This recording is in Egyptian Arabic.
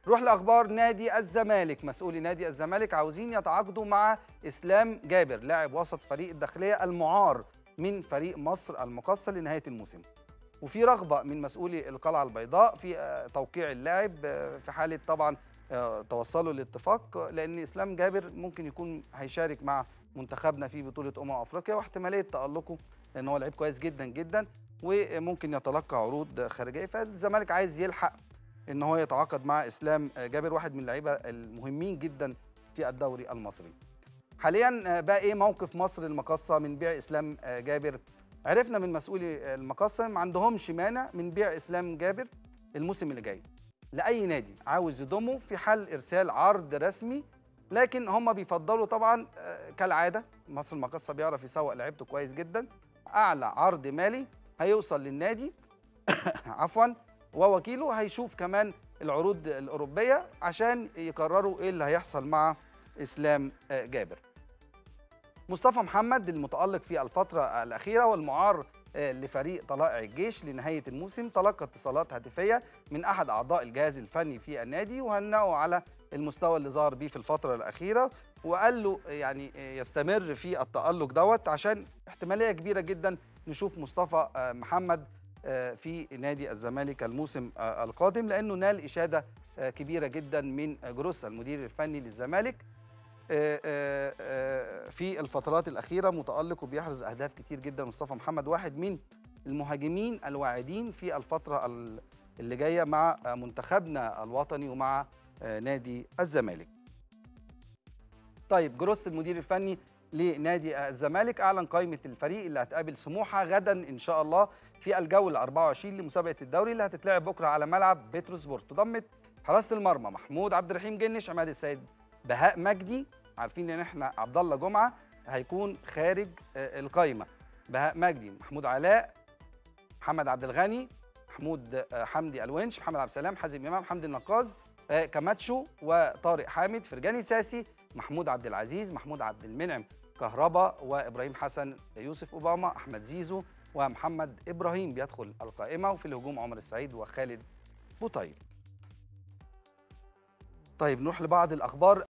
نروح لاخبار نادي الزمالك مسؤولي نادي الزمالك عاوزين يتعاقدوا مع اسلام جابر لاعب وسط فريق الداخليه المعار من فريق مصر المقصه لنهايه الموسم وفي رغبه من مسؤولي القلعه البيضاء في آه، توقيع اللاعب آه، في حاله طبعا آه، توصلوا لاتفاق لان اسلام جابر ممكن يكون هيشارك مع منتخبنا في بطوله امم افريقيا واحتماليه تالقه لان هو لعيب كويس جدا جدا وممكن يتلقى عروض خارجيه فالزمالك عايز يلحق ان هو يتعاقد مع اسلام جابر واحد من اللعيبه المهمين جدا في الدوري المصري. حاليا بقى ايه موقف مصر المقاصه من بيع اسلام جابر؟ عرفنا من مسؤولي المقاصه ما عندهمش مانع من بيع اسلام جابر الموسم اللي جاي لاي نادي عاوز يضمه في حال ارسال عرض رسمي لكن هم بيفضلوا طبعا آه، كالعاده مصر المقاصه بيعرف يسوق لعيبته كويس جدا اعلى عرض مالي هيوصل للنادي عفوا ووكيله هيشوف كمان العروض الاوروبيه عشان يقرروا ايه اللي هيحصل مع اسلام آه، جابر مصطفى محمد المتالق في الفتره الاخيره والمعار آه، لفريق طلائع الجيش لنهايه الموسم تلقى اتصالات هاتفيه من احد اعضاء الجهاز الفني في النادي وهنأه على المستوى اللي ظهر بيه في الفتره الاخيره وقال له يعني يستمر في التألق دوت عشان احتماليه كبيره جدا نشوف مصطفى آه، محمد آه، في نادي الزمالك الموسم آه، القادم لانه نال اشاده آه، كبيره جدا من جروس المدير الفني للزمالك آه، آه، آه، في الفترات الاخيره متالق وبيحرز اهداف كتير جدا مصطفى محمد واحد من المهاجمين الواعدين في الفتره ال- اللي جايه مع آه، منتخبنا الوطني ومع آه، نادي الزمالك طيب جروس المدير الفني لنادي الزمالك اعلن قائمه الفريق اللي هتقابل سموحه غدا ان شاء الله في الجوله 24 لمسابقه الدوري اللي هتتلعب بكره على ملعب بتروسبورت ضمت حراسه المرمى محمود عبد الرحيم جنش عماد السيد بهاء مجدي عارفين ان احنا عبد الله جمعه هيكون خارج آه، القائمه بهاء مجدي محمود علاء محمد عبد الغني محمود آه، حمدي الونش محمد عبد السلام حازم امام حمدي النقاز آه، كماتشو وطارق حامد فرجاني ساسي محمود عبد العزيز محمود عبد المنعم كهربا وابراهيم حسن يوسف اوباما احمد زيزو ومحمد ابراهيم بيدخل القائمه وفي الهجوم عمر السعيد وخالد بوطيب طيب نروح لبعض الاخبار